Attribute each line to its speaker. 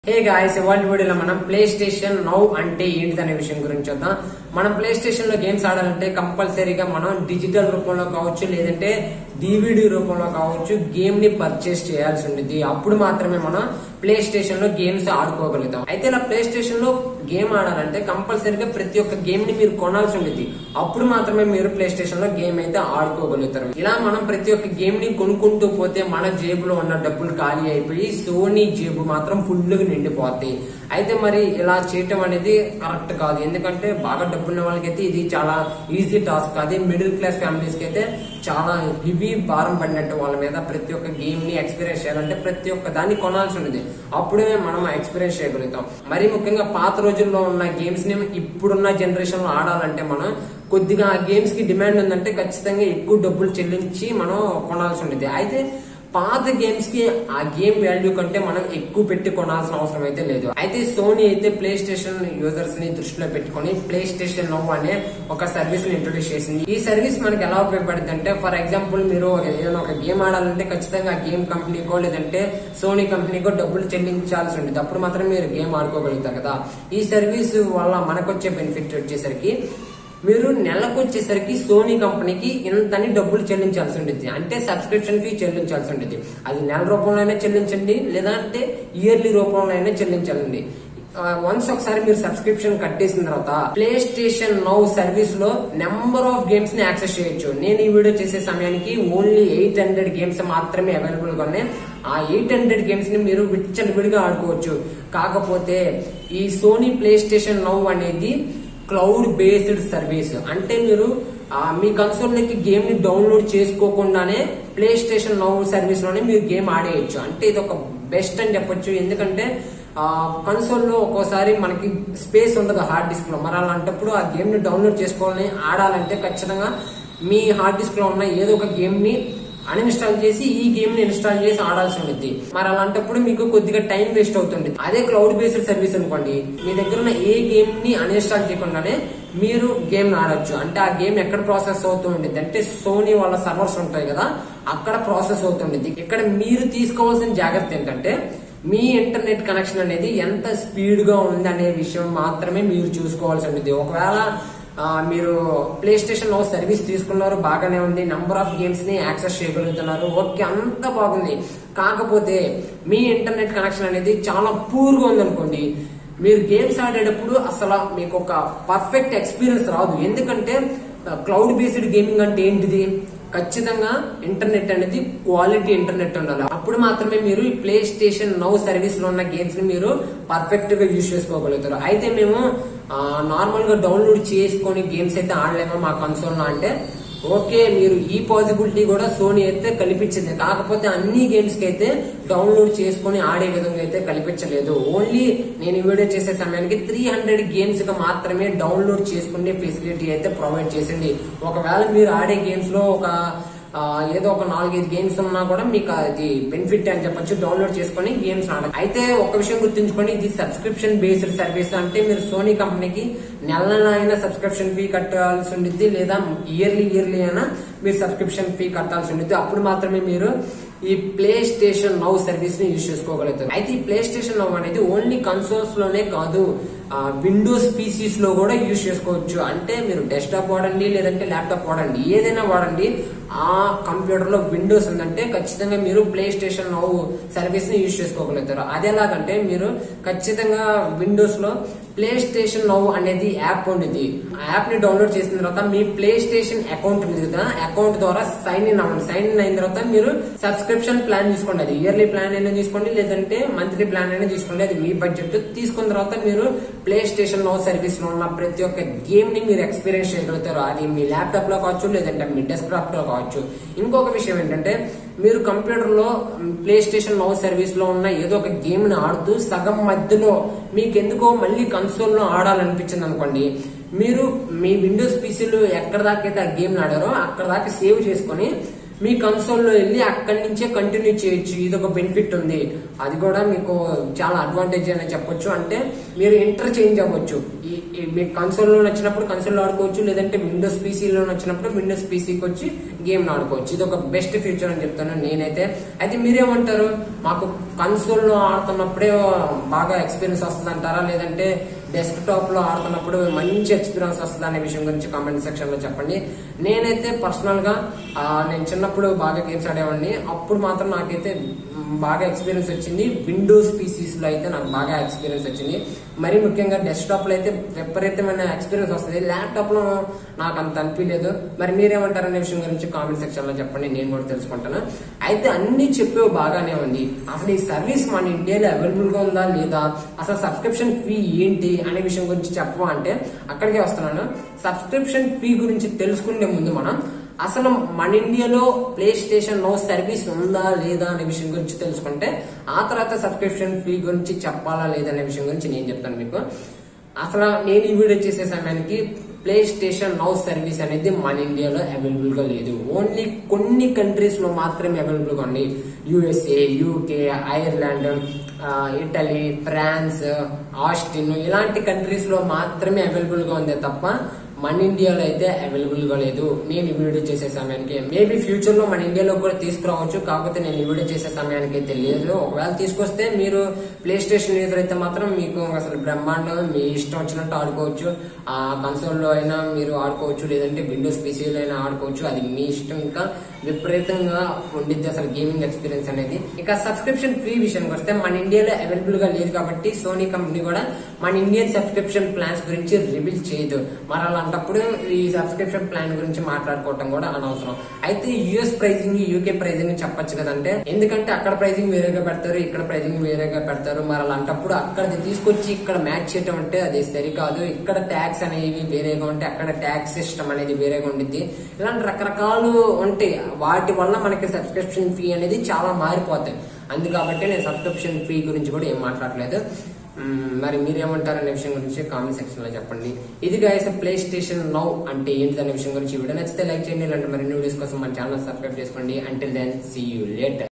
Speaker 1: hey guys ఇవాళ వీడియోలో మనం ప్లే స్టేషన్ నౌ అంటే ఏంటిదనే విషయం గురించి చూద్దాం మనం ప్లే స్టేషన్ లో గేమ్స్ ఆడాలంటే కంపల్సరీగా మనం డిజిటల్ రూపంలో కావచ్చు లేదంటే డివిడి రూపంలో కావచ్చు గేమ్ ని పర్చేస్ చేయాల్సి ఉంటుంది అప్పుడు మాత్రమే మనం ప్లే స్టేషన్ లో గేమ్స్ ఆడుకోగలుగుతాం అయితే ఇలా ప్లే స్టేషన్ లో గేమ్ ఆడాలంటే కంపల్సరీగా ప్రతి ఒక్క గేమ్ ని మీరు కొనాల్సి ఉంటుంది అప్పుడు మాత్రమే మీరు ప్లే స్టేషన్ లో గేమ్ అయితే ఆడుకోగలుగుతారు ఇలా మనం ప్రతి ఒక్క గేమ్ ని కొనుక్కుంటూ పోతే మన జేబులో ఉన్న డబ్బులు ఖాళీ అయిపోయి సోనీ జేబు మాత్రం ఫుల్ గా నిండిపోతాయి అయితే మరి ఇలా చేయటం అనేది కరెక్ట్ కాదు ఎందుకంటే బాగా డబ్బున్న వాళ్ళకైతే ఇది చాలా ఈజీ టాస్క్ అది మిడిల్ క్లాస్ ఫ్యామిలీస్ కి అయితే చాలా హెవీ భారం పడినట్టు వాళ్ళ మీద ప్రతి ఒక్క గేమ్ ని ఎక్స్పీరియన్స్ చేయాలంటే ప్రతి ఒక్క దాన్ని కొనాల్సి ఉంటుంది అప్పుడే మనం ఎక్స్పీరియన్స్ చేయగలుగుతాం మరి ముఖ్యంగా పాత రోజుల్లో ఉన్న గేమ్స్ ని ఇప్పుడున్న జనరేషన్ లో ఆడాలంటే మనం కొద్దిగా ఆ గేమ్స్ కి డిమాండ్ ఉందంటే ఖచ్చితంగా ఎక్కువ డబ్బులు చెల్లించి మనం కొనాల్సి ఉంటుంది అయితే పాత గేమ్స్ కి ఆ గేమ్ వాల్యూ కంటే మనం ఎక్కువ పెట్టి కొనాల్సిన అవసరం అయితే లేదు అయితే సోనీ అయితే ప్లే స్టేషన్ యూజర్స్ ని దృష్టిలో పెట్టుకొని ప్లే స్టేషన్ నో అనే ఒక సర్వీస్ ని ఇంట్రొడ్యూస్ చేసింది ఈ సర్వీస్ మనకి ఎలా ఉపయోగపడుతుంది అంటే ఫర్ ఎగ్జాంపుల్ మీరు ఏదైనా ఒక గేమ్ ఆడాలంటే ఖచ్చితంగా ఆ గేమ్ కంపెనీకో లేదంటే సోనీ కంపెనీకో డబ్బులు చెల్లించాల్సి ఉంటుంది అప్పుడు మాత్రం మీరు గేమ్ ఆడుకోగలుగుతారు కదా ఈ సర్వీస్ వల్ల మనకొచ్చే బెనిఫిట్ వచ్చేసరికి మీరు నెలకు వచ్చేసరికి సోనీ కంపెనీకి ఇంతని డబ్బులు చెల్లించాల్సి ఉంటుంది అంటే సబ్స్క్రిప్షన్ ఫీ చెల్లించాల్సి ఉంటుంది అది నెల రూపంలో అయినా చెల్లించండి లేదంటే ఇయర్లీ రూపంలో అయినా చెల్లించాలండి వన్స్ ఒకసారి మీరు సబ్స్క్రిప్షన్ కట్టేసిన తర్వాత ప్లే స్టేషన్ నౌ సర్వీస్ లో నెంబర్ ఆఫ్ గేమ్స్ ని యాక్సెస్ చేయొచ్చు నేను ఈ వీడియో చేసే సమయానికి ఓన్లీ ఎయిట్ హండ్రెడ్ గేమ్స్ మాత్రమే అవైలబుల్ గా ఉన్నాయి ఆ ఎయిట్ హండ్రెడ్ గేమ్స్ ని మీరు విచ్చలవిడిగా ఆడుకోవచ్చు కాకపోతే ఈ సోనీ ప్లే స్టేషన్ నౌ అనేది క్లౌడ్ బేస్డ్ సర్వీస్ అంటే మీరు ఆ, మీ కన్సోల్ లకి గేమ్ ని డౌన్లోడ్ చేసుకోకుండానే ప్లే స్టేషన్ నౌ సర్వీస్ లోనే మీరు గేమ్ ఆడేయచ్చు అంటే ఇది ఒక బెస్ట్ అని చెప్పొచ్చు ఎందుకంటే కన్సోల్ లో ఒక్కోసారి మనకి స్పేస్ ఉండదు హార్డ్ డిస్క్ లో మరి అలాంటప్పుడు ఆ గేమ్ ని డౌన్లోడ్ చేసుకోవాలని ఆడాలంటే ఖచ్చితంగా మీ హార్డ్ డిస్క్ లో ఉన్న ఏదో ఒక గేమ్ ని అన్ఇన్స్టాల్ చేసి ఈ గేమ్ ని ఇన్స్టాల్ చేసి ఆడాల్సి ఉంటుంది మరి అలాంటప్పుడు మీకు కొద్దిగా టైం వేస్ట్ అవుతుంది అదే క్లౌడ్ బేస్డ్ సర్వీస్ అనుకోండి మీ దగ్గర ఉన్న ఏ గేమ్ ని అన్ఇన్స్టాల్ చేయకుండానే మీరు గేమ్ ఆడొచ్చు అంటే ఆ గేమ్ ఎక్కడ ప్రాసెస్ అవుతూ ఉంటుంది అంటే సోనీ వాళ్ళ సర్వర్స్ ఉంటాయి కదా అక్కడ ప్రాసెస్ అవుతుంటుంది ఇక్కడ మీరు తీసుకోవాల్సిన జాగ్రత్త ఏంటంటే మీ ఇంటర్నెట్ కనెక్షన్ అనేది ఎంత స్పీడ్ గా ఉంది అనే విషయం మాత్రమే మీరు చూసుకోవాల్సి ఉంటుంది ఒకవేళ ఆ, మీరు ప్లే స్టేషన్ లో సర్వీస్ తీసుకున్నారు బాగానే ఉంది నంబర్ ఆఫ్ గేమ్స్ ని యాక్సెస్ చేయగలుగుతున్నారు ఓకే అంత బాగుంది కాకపోతే మీ ఇంటర్నెట్ కనెక్షన్ అనేది చాలా పూర్ గా ఉందనుకోండి మీరు గేమ్స్ ఆడేటప్పుడు అసలు మీకు ఒక పర్ఫెక్ట్ ఎక్స్పీరియన్స్ రాదు ఎందుకంటే క్లౌడ్ బేస్డ్ గేమింగ్ అంటే ఏంటిది ఖచ్చితంగా ఇంటర్నెట్ అనేది క్వాలిటీ ఇంటర్నెట్ ఉండాలి అప్పుడు మాత్రమే మీరు ఈ ప్లే స్టేషన్ నౌ సర్వీస్ లో ఉన్న గేమ్స్ ని మీరు పర్ఫెక్ట్ గా యూజ్ చేసుకోగలుగుతారు అయితే మేము నార్మల్ గా డౌన్లోడ్ చేసుకొని గేమ్స్ అయితే ఆడలేము మా కన్సోల్ లో అంటే ఓకే మీరు ఈ పాసిబిలిటీ కూడా సోనీ అయితే కల్పించింది కాకపోతే అన్ని గేమ్స్ కి అయితే డౌన్లోడ్ చేసుకొని ఆడే విధంగా అయితే కల్పించలేదు ఓన్లీ నేను ఈ వీడియో చేసే సమయానికి త్రీ హండ్రెడ్ గేమ్స్ గా మాత్రమే డౌన్లోడ్ చేసుకునే ఫెసిలిటీ అయితే ప్రొవైడ్ చేసింది ఒకవేళ మీరు ఆడే గేమ్స్ లో ఒక ఆ, ఏదో ఒక నాలుగైదు గేమ్స్ ఉన్నా కూడా మీకు అది బెనిఫిట్ అని చెప్పొచ్చు డౌన్లోడ్ చేసుకొని గేమ్స్ ఆడ అయితే ఒక విషయం గుర్తుంచుకోండి ఇది సబ్స్క్రిప్షన్ బేస్డ్ సర్వీస్ అంటే మీరు సోనీ కంపెనీకి నెల నెల అయినా సబ్స్క్రిప్షన్ ఫీ కట్టాల్సి ఉంటుంది లేదా ఇయర్లీ ఇయర్లీ అయినా మీరు సబ్స్క్రిప్షన్ ఫీ కట్టాల్సి ఉంటుంది అప్పుడు మాత్రమే మీరు ఈ ప్లే స్టేషన్ నౌ సర్వీస్ ని యూజ్ చేసుకోగలుగుతారు అయితే ఈ ప్లే స్టేషన్ నౌ అనేది ఓన్లీ కన్సోల్స్ లోనే కాదు విండోస్ పీసీస్ లో కూడా యూజ్ చేసుకోవచ్చు అంటే మీరు డెస్క్టాప్ వాడండి లేదంటే ల్యాప్టాప్ వాడండి ఏదైనా వాడండి ఆ కంప్యూటర్ లో విండోస్ ఉందంటే ఖచ్చితంగా మీరు ప్లే స్టేషన్ నౌ సర్వీస్ ని యూజ్ చేసుకోగలుగుతారు అది ఎలాగంటే మీరు ఖచ్చితంగా విండోస్ లో ప్లే స్టేషన్ నౌ అనేది యాప్ ఉండేది ఆ యాప్ ని డౌన్లోడ్ చేసిన తర్వాత మీ ప్లే స్టేషన్ అకౌంట్ ఉంది కదా అకౌంట్ ద్వారా సైన్ ఇన్ అవ్వండి సైన్ ఇన్ అయిన తర్వాత మీరు సబ్స్క్రిప్షన్ ప్లాన్ తీసుకోండి అది ఇయర్లీ ప్లాన్ అయినా తీసుకోండి లేదంటే మంత్లీ ప్లాన్ అయినా తీసుకోండి అది మీ బడ్జెట్ తీసుకున్న తర్వాత మీరు ప్లే స్టేషన్ నౌ సర్వీస్ లో ఉన్న ప్రతి ఒక్క గేమ్ ని మీరు ఎక్స్పీరియన్స్ చేయగలుగుతారు అది మీ ల్యాప్టాప్ లో కావచ్చు లేదంటే మీ డెస్క్టాప్ లో కావచ్చు ఇంకొక విషయం ఏంటంటే మీరు కంప్యూటర్ లో ప్లే స్టేషన్ నౌ సర్వీస్ లో ఉన్న ఏదో ఒక గేమ్ ని ఆడుతూ సగం మధ్యలో మీకు ఎందుకో మళ్ళీ కన్సోల్ లో ఆడాలనిపించింది అనుకోండి మీరు మీ విండోస్ పీసీలో ఎక్కడ దాకా అయితే ఆ గేమ్ ఆడారో అక్కడ దాకా సేవ్ చేసుకొని మీ కన్సోల్ లో వెళ్ళి అక్కడి నుంచే కంటిన్యూ చేయొచ్చు ఇది ఒక బెనిఫిట్ ఉంది అది కూడా మీకు చాలా అడ్వాంటేజ్ అని చెప్పొచ్చు అంటే మీరు ఇంటర్ చేంజ్ అవ్వచ్చు ఈ- ఈ మీ కన్సోల్ లో నచ్చినప్పుడు కన్సోల్ లో ఆడుకోవచ్చు లేదంటే విండోస్ పీసీలో నచ్చినప్పుడు విండోస్ పీసీకి వచ్చి గేమ్ ఆడుకోవచ్చు ఇది ఒక బెస్ట్ ఫీచర్ అని చెప్తాను నేనైతే అయితే మీరేమంటారు మాకు కన్సోల్ లో ఆడుతున్నప్పుడే బాగా ఎక్స్పీరియన్స్ వస్తుంది అంటారా లేదంటే డెస్క్టాప్ లో ఆడుతున్నప్పుడు మంచి ఎక్స్పీరియన్స్ వస్తుంది అనే విషయం గురించి కామెంట్ సెక్షన్ లో చెప్పండి నేనైతే పర్సనల్ గా ఆ, నేను చిన్నప్పుడు బాగా గేమ్స్ ఆడేవాడిని అప్పుడు మాత్రం నాకైతే మ్, బాగా ఎక్స్పీరియన్స్ వచ్చింది విండోస్ పీసీస్ లో అయితే నాకు బాగా ఎక్స్పీరియన్స్ వచ్చింది మరి ముఖ్యంగా డెస్క్టాప్ లో అయితే విపరీతమైన ఎక్స్పీరియన్స్ వస్తుంది ల్యాప్టాప్ లో నాకు అంత అనిపించలేదు మరి మీరేమంటారు అనే విషయం గురించి కామెంట్ సెక్షన్ లో చెప్పండి నేను కూడా తెలుసుకుంటాను అయితే అన్ని చెప్పేవి బాగానే ఉంది అసలు ఈ సర్వీస్ మన ఇండియాలో అవైలబుల్ గా ఉందా లేదా అసలు సబ్స్క్రిప్షన్ ఫీ ఏంటి అనే విషయం గురించి చెప్పవా అంటే అక్కడికే వస్తున్నాను సబ్స్క్రిప్షన్ ఫీ గురించి తెలుసుకునే ముందు మనం అసలు మన ఇండియాలో ప్లే స్టేషన్ నో సర్వీస్ ఉందా లేదా అనే విషయం గురించి తెలుసుకుంటే ఆ తర్వాత సబ్స్క్రిప్షన్ ఫీ గురించి చెప్పాలా లేదా అనే విషయం గురించి నేను చెప్తాను మీకు అసలు నేను ఈ వీడియో చేసే సమయానికి ప్లే స్టేషన్ నౌ సర్వీస్ అనేది మన ఇండియాలో అవైలబుల్ గా లేదు ఓన్లీ కొన్ని కంట్రీస్ లో మాత్రమే అవైలబుల్ గా ఉంది యుఎస్ఏ యూకే ఐర్లాండ్ ఆ, ఇటలీ ఫ్రాన్స్ ఆస్టిన్ ఇలాంటి కంట్రీస్ లో మాత్రమే అవైలబుల్ గా ఉంది తప్ప మన ఇండియాలో అయితే అవైలబుల్ గా లేదు నేను ఈ వీడియో చేసే సమయానికి మేబీ ఫ్యూచర్ లో మన ఇండియాలో కూడా తీసుకురావచ్చు కాకపోతే నేను ఈ వీడియో చేసే సమయానికి అయితే లేదు ఒకవేళ తీసుకొస్తే మీరు ప్లే స్టేషన్ యూజర్ అయితే మాత్రం మీకు అసలు బ్రహ్మాండం మీ ఇష్టం వచ్చినట్టు ఆడుకోవచ్చు ఆ కన్సోల్ లో అయినా మీరు ఆడుకోవచ్చు లేదంటే విండోస్ పీసీలో అయినా ఆడుకోవచ్చు అది మీ ఇష్టం ఇంకా విపరీతంగా ఉండిద్ది అసలు గేమింగ్ ఎక్స్పీరియన్స్ అనేది ఇక సబ్స్క్రిప్షన్ ఫీ విషయానికి వస్తే మన ఇండియాలో అవైలబుల్ గా లేదు కాబట్టి సోనీ కంపెనీ కూడా మన ఇండియన్ సబ్స్క్రిప్షన్ ప్లాన్స్ గురించి రివీల్ చేయదు మరి అలాంటప్పుడు ఈ సబ్స్క్రిప్షన్ ప్లాన్ గురించి మాట్లాడుకోవటం కూడా అనవసరం అయితే యుఎస్ ప్రైజింగ్ యూకే ప్రైజింగ్ చెప్పొచ్చు కదంటే ఎందుకంటే అక్కడ ప్రైజింగ్ వేరేగా పెడతారు ఇక్కడ ప్రైజింగ్ వేరేగా పెడతారు మరి అలాంటప్పుడు అక్కడది తీసుకొచ్చి ఇక్కడ మ్యాచ్ చేయటం అంటే అది సరికాదు ఇక్కడ ట్యాక్స్ అనేవి వేరేగా ఉంటాయి అక్కడ ట్యాక్స్ సిస్టమ్ అనేది వేరేగా ఉండిద్ది ఇలాంటి రకరకాలు ఉంటాయి వాటి వల్ల మనకి సబ్స్క్రిప్షన్ ఫీ అనేది చాలా మారిపోతాయి అందు కాబట్టి నేను సబ్స్క్రిప్షన్ ఫీ గురించి కూడా ఏం మాట్లాడలేదు మ్మ్, మరి మీరేమంటారు అనే విషయం గురించి కామెంట్ సెక్షన్ లో చెప్పండి ఇది గాయస్ ప్లే స్టేషన్ నౌ అంటే ఏంటి అనే విషయం గురించి ఈ వీడియో నచ్చితే లైక్ చేయండి ఇలాంటి మరిన్ని వీడియోస్ కోసం మన ఛానల్ సబ్స్క్రైబ్ చేసుకోండి until then see you later